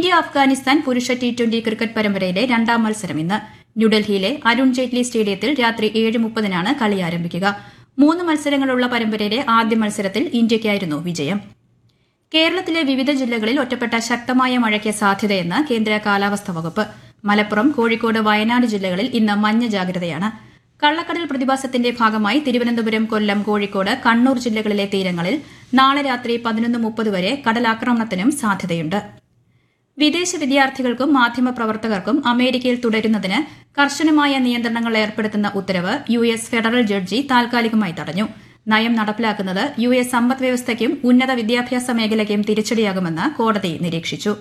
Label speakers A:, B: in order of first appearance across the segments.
A: India Afghanistan പുരുഷ T twenty cricket പരമ്പരയിലെ രണ്ടാം മത്സരം ഇന്ന് ന്യൂഡൽഹിയിലെ അരുൺ ജെയ്റ്റ്ലി സ്റ്റേഡിയത്തിൽ രാത്രി ഏഴ് മുപ്പതിനാണ് കളി ആരംഭിക്കുക മൂന്ന് മത്സരങ്ങളുള്ള പരമ്പരയിലെ ആദ്യ മത്സരത്തിൽ ഇന്ത്യയ്ക്കായിരുന്നു വിജയം കേരളത്തിലെ വിവിധ ജില്ലകളിൽ ഒറ്റപ്പെട്ട ശക്തമായ മഴയ്ക്ക് സാധ്യതയെന്ന് കേന്ദ്ര കാലാവസ്ഥാ വകുപ്പ് മലപ്പുറം കോഴിക്കോട് വയനാട് ജില്ലകളിൽ ഇന്ന് മഞ്ഞ ജാഗ്രതയാണ് കള്ളക്കടൽ പ്രതിഭാസത്തിന്റെ ഭാഗമായി തിരുവനന്തപുരം കൊല്ലം കോഴിക്കോട് കണ്ണൂർ ജില്ലകളിലെ തീരങ്ങളിൽ നാളെ രാത്രി പതിനൊന്ന് മുപ്പത് വരെ കടലാക്രമണത്തിനും സാധ്യതയുണ്ട് വിദേശ വിദ്യാർത്ഥികൾക്കും മാധ്യമപ്രവർത്തകർക്കും അമേരിക്കയിൽ തുടരുന്നതിന് കർശനമായ നിയന്ത്രണങ്ങൾ ഏർപ്പെടുത്തുന്ന ഉത്തരവ് യു എസ് ഫെഡറൽ ജഡ്ജി താൽക്കാലികമായി തടഞ്ഞു നയം നടപ്പിലാക്കുന്നത് യു എസ് സമ്പദ് വ്യവസ്ഥയ്ക്കും ഉന്നത വിദ്യാഭ്യാസ മേഖലയ്ക്കും തിരിച്ചടിയാകുമെന്ന് കോടതി നിരീക്ഷിച്ചു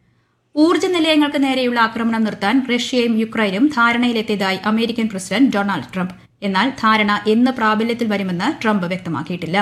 A: ഊർജ്ജ നിലയങ്ങൾക്ക് നേരെയുള്ള ആക്രമണം നിർത്താൻ റഷ്യയും യുക്രൈനും ധാരണയിലെത്തിയതായി അമേരിക്കൻ പ്രസിഡന്റ് ഡൊണാൾഡ് ട്രംപ് എന്നാൽ ധാരണ എന്ന് പ്രാബല്യത്തിൽ വരുമെന്ന് ട്രംപ് വ്യക്തമാക്കിയിട്ടില്ല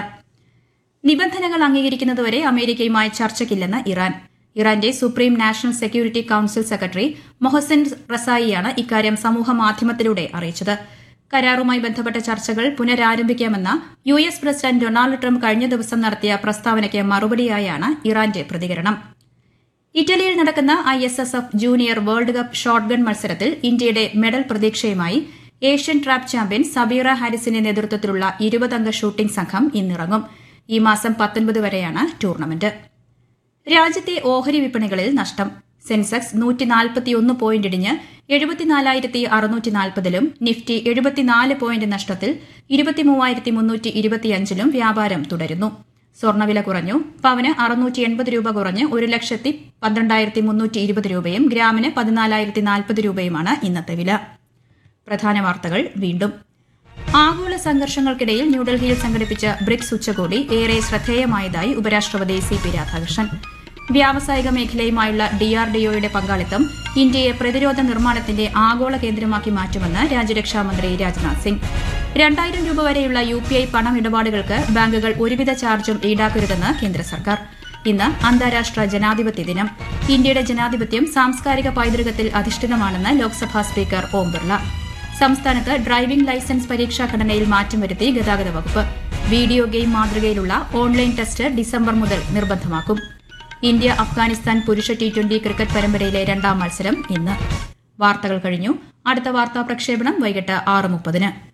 A: നിബന്ധനകൾ അംഗീകരിക്കുന്നതുവരെ അമേരിക്കയുമായി ചർച്ചയ്ക്കില്ലെന്ന് ഇറാൻ ഇറാന്റെ supreme national security council secretary Mohsen റസായിയാണ് ഇക്കാര്യം സമൂഹമാധ്യമത്തിലൂടെ അറിയിച്ചത് കരാറുമായി ബന്ധപ്പെട്ട ചർച്ചകൾ പുനരാരംഭിക്കാമെന്ന U S president Donald Trump കഴിഞ്ഞ ദിവസം നടത്തിയ പ്രസ്താവനയ്ക്ക് മറുപടിയായാണ് ഇറാന്റെ പ്രതികരണം ഇറ്റലിയിൽ നടക്കുന്ന I S S F junior world cup shotgun മത്സരത്തിൽ ഇന്ത്യയുടെ മെഡൽ പ്രതീക്ഷയുമായി ഏഷ്യൻ ട്രാപ്പ് ചാമ്പ്യൻ സബീറ ഹാരിസിന്റെ നേതൃത്വത്തിലുള്ള ഇരുപതംഗ ഷൂട്ടിംഗ് സംഘം ഇന്നിറങ്ങും ഈ മാസം പത്തൊൻപത് വരെയാണ് ടൂർണമെന്റ് രാജ്യത്തെ ഓഹരി വിപണികളിൽ നഷ്ടം സെൻസെക്സ് നൂറ്റി നാൽപ്പത്തിയൊന്ന് പോയിന്റ് ഇടിഞ്ഞ് എഴുപത്തിനാലായിരത്തി അറുന്നൂറ്റി നാൽപ്പതിലും നിഫ്റ്റി എഴുപത്തിനാല് പോയിന്റ് നഷ്ടത്തിൽ ഇരുപത്തിമൂവായിരത്തി മുന്നൂറ്റി ഇരുപത്തിയഞ്ചിലും വ്യാപാരം തുടരുന്നു സ്വർണ്ണവില കുറഞ്ഞു പവന് അറുന്നൂറ്റി എൺപത് രൂപ കുറഞ്ഞ് ഒരു ലക്ഷത്തി പന്ത്രണ്ടായിരത്തി മുന്നൂറ്റി ഇരുപത് രൂപയും ഗ്രാമിന് പതിനാലായിരത്തി നാൽപ്പത് രൂപയുമാണ് ഇന്നത്തെ വില പ്രധാന വാർത്തകൾ വീണ്ടും ആഗോള സംഘർഷങ്ങൾക്കിടയിൽ ന്യൂഡൽഹിയിൽ സംഘടിപ്പിച്ച ബ്രിക്സ് ഉച്ചകോടി ഏറെ ശ്രദ്ധേയമായതായി ഉപരാഷ്ട്രപതി സി പി രാധാകൃഷ്ണൻ വ്യാവസായിക മേഖലയുമായുള്ള ഡിആർഡിഒയുടെ പങ്കാളിത്തം ഇന്ത്യയെ പ്രതിരോധ നിർമ്മാണത്തിന്റെ ആഗോള കേന്ദ്രമാക്കി മാറ്റുമെന്ന് രാജ്യരക്ഷാമന്ത്രി രാജ്നാഥ് സിംഗ് രണ്ടായിരം രൂപ വരെയുള്ള യു പി ഐ പണമിടപാടുകൾക്ക് ബാങ്കുകൾ ഒരുവിധ ചാർജും ഈടാക്കരുതെന്ന് കേന്ദ്ര സർക്കാർ ഇന്ന് അന്താരാഷ്ട്ര ജനാധിപത്യ ദിനം ഇന്ത്യയുടെ ജനാധിപത്യം സാംസ്കാരിക പൈതൃകത്തിൽ അധിഷ്ഠിതമാണെന്ന് ലോക്സഭാ സ്പീക്കർ ഓം ബിർള സംസ്ഥാനത്ത് ഡ്രൈവിംഗ് ലൈസൻസ് പരീക്ഷാ ഘടനയിൽ മാറ്റം വരുത്തി ഗതാഗത വകുപ്പ് വീഡിയോ ഗെയിം മാതൃകയിലുള്ള ഓൺലൈൻ ടെസ്റ്റ് ഡിസംബർ മുതൽ നിർബന്ധമാക്കും ഇന്ത്യ അഫ്ഗാനിസ്ഥാൻ പുരുഷ ടി ട്വന്റി ക്രിക്കറ്റ് പരമ്പരയിലെ രണ്ടാം മത്സരം ഇന്ന് വാർത്തകൾ കഴിഞ്ഞു അടുത്ത വാർത്താ പ്രക്ഷേപണം വൈകിട്ട് ആറ് മുപ്പതിന്